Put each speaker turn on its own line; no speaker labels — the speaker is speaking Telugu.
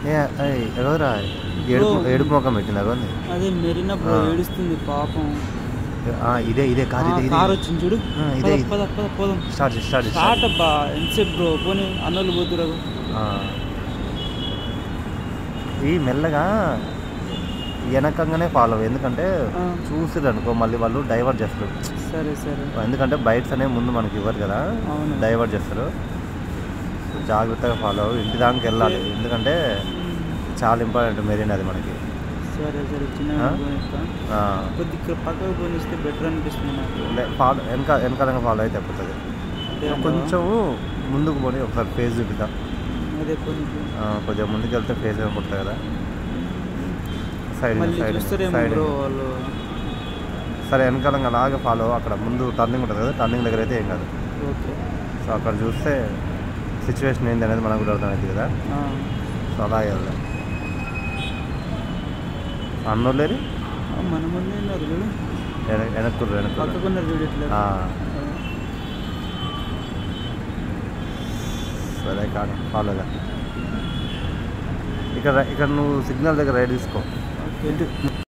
ఏ ఏయ్, ఎవరురా ఏడుపు
బ్రో.
ఏడుపు ముఖం పెట్టింది అగోంది
అదే మెరీనా బ్రో
ఆ.
ఏడుస్తుంది పాపం
ఆ, ఇదే ఇదే కార్ ఇదే
కార్
ఇదే
వచ్చింది చూడు
ఆ, ఇదే,
పద,
ఇదే.
పద పద పోదాం
స్టార్ట్ చేయి, స్టార్ట్ చేయి,
స్టార్ట్
స్టార్ట్
అబ్బా ఎంతసేపు బ్రో పోనీ అన్నోళ్ళు పోతురాగు
ఆ. ఈ మెల్లగా వెనకంగానే ఫాలో అవ్వు. ఎందుకంటే
ఆ.
చూసిరు అనుకో మళ్ళీ వాళ్ళు డైవర్ట్ చేస్తారు
సరే సరే
ఎందుకంటే బైట్స్ అనేవి ముందు మనకి ఇవ్వరు కదా
అవును.
డైవర్ట్ చేస్తారు జాగ్రత్తగా ఫాలో అవ్వు ఇంటి దానికి వెళ్ళాలి ఎందుకంటే చాలా ఇంపార్టెంట్ మెరీన్ అది మనకి
సరే సరే
ఆ?
చిన్నగా పోనిస్తా
ఆ,
కొద్దిగా పక్కకు పోనిస్తే బెటర్ అనిపిస్తుంది నాకు
లే, ఫాలో వెనక వెనకాలంగా ఫాలో అయితే అయిపోతుంది
అదే అంటావా?
కొంచెం ముందుకు పోని ఒకసారి ఫేస్ చూపిద్దాం
అదే పోనీ
ఆ, కొద్దిగా ముందుకు వెళ్తే ఫేస్ కనపడుతుంది కదా సైడ్
మళ్ళీ
సైడ్
చూస్తారేమో
సైడ్
బ్రో వాళ్ళు
సరే వెనకాలంగా అలాగే ఫాలో అక్కడ ముందు టర్నింగ్ ఉంటుంది కదా టర్నింగ్ దగ్గర అయితే ఏం కాదు
ఓకే
సో అక్కడ చూస్తే సిచ్యువేషన్ ఏంది అనేది మనకు కూడా అర్థమవుతుంది కదా
ఆ.
సో అలాగే వెళ్దాం అన్నోళ్ళేరి
ఆ, మన ముందే ఉన్నారు చూడు
వెనక్కుర్రు వెనక్కుర్రు
పక్కకున్నారు చూడు ఇట్లా
ఆ. సరే కానీ ఫాలోగా ఇక్కడ ఇక్కడ నువ్వు సిగ్నల్ దగ్గర రైడ్ తీసుకో
ఓకే